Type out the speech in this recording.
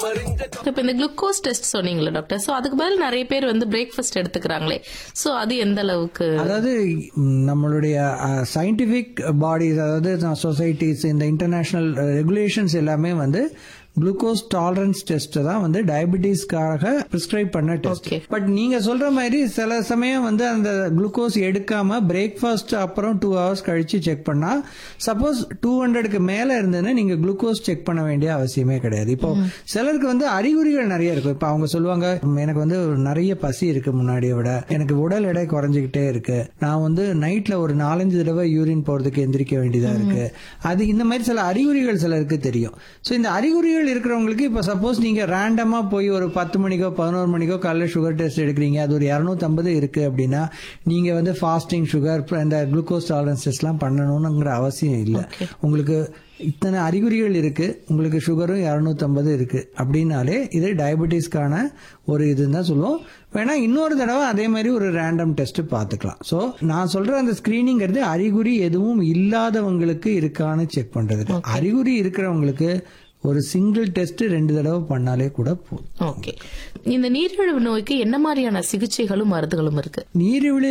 இப்ப இந்த glucose test சொன்னீங்களா டாக்டர் சோ அதுக்கு பதில் நிறைய பேர் வந்து பிரேக்ஃபாஸ்ட் எடுத்துக்கிறாங்களே சோ அது எந்த அளவுக்கு அதாவது ம், நம்மளுடைய சயின்டிபிக் பாடிஸ் அதாவது சொசைட்டிஸ் இந்த இன்டர்நேஷனல் ரெகுலேஷன்ஸ் எல்லாமே வந்து குளுக்கோஸ் டாலரன்ஸ் டெஸ்ட் தான் வந்து டயபிட்டிஸ்க்காக பிரிஸ்கிரைப் பண்ண டெஸ்ட் Okay. பட் நீங்க சொல்ற மாதிரி சில சமயம் வந்து அந்த குளுக்கோஸ் எடுக்காம பிரேக்ஃபாஸ்ட் அப்புறம் டூ ஹவர்ஸ் கழிச்சு செக் பண்ணா சப்போஸ் டூ ஹண்ட்ரடுக்கு மேல இருந்ததுன்னா நீங்க குளுக்கோஸ் செக் பண்ண வேண்டிய அவசியமே கிடையாது இப்போ சிலருக்கு வந்து அறிகுறிகள் நிறைய இருக்கும் இப்போ அவங்க சொல்லுவாங்க "ம், எனக்கு வந்து நிறைய பசி இருக்கு முன்னாடியை விட எனக்கு உடல் எடை குறைஞ்சிக்கிட்டே இருக்கு நான் வந்து நைட்ல ஒரு நாலஞ்சு தடவை யூரின் போறதுக்கு எந்திரிக்க வேண்டியதா இருக்கு அது இந்த மாதிரி சில அறிகுறிகள் சிலருக்கு தெரியும் ஸோ இந்த அறிகுறிகள் இருக்கிறவங்களுக்கு இப்போ சப்போஸ் நீங்க ரேண்டமா போய் ஒரு பத்து மணிக்கோ பதினோரு மணிக்கோ காலைல சுகர் டெஸ்ட் எடுக்கிறீங்க அது ஒரு இரநூத்தம்பது இருக்கு அப்படின்னா நீங்க வந்து ஃபாஸ்டிங் சுகர் இந்த குளுக்கோஸ் டாலரன்ஸ் டெஸ்ட்லாம் பண்ணணும்னுங்கிற அவசியம் இல்லை உங்களுக்கு இத்தனை அறிகுறிகள் இருக்கு உங்களுக்கு சுகரும் இரநூத்தம்பது இருக்கு அப்படின்னாலே இது டயபெட்டிஸ்க்கான ஒரு இதுன்னு தான் சொல்லுவோம் வேணா இன்னொரு தடவை அதே மாதிரி ஒரு ரேண்டம் டெஸ்ட் பார்த்துக்கலாம் ஸோ நான் சொல்ற அந்த ஸ்கிரீனிங்கிறது அறிகுறி எதுவும் இல்லாதவங்களுக்கு இருக்கான்னு செக் பண்றது அறிகுறி இருக்கிறவங்களுக்கு ஒரு சிங்கிள் டெஸ்ட் ரெண்டு தடவை பண்ணாலே கூட போதும் ஓகே இந்த நீரிழிவு நோய்க்கு என்ன மாதிரியான சிகிச்சைகளும் மருந்துகளும் இருக்கு நீரிழிவு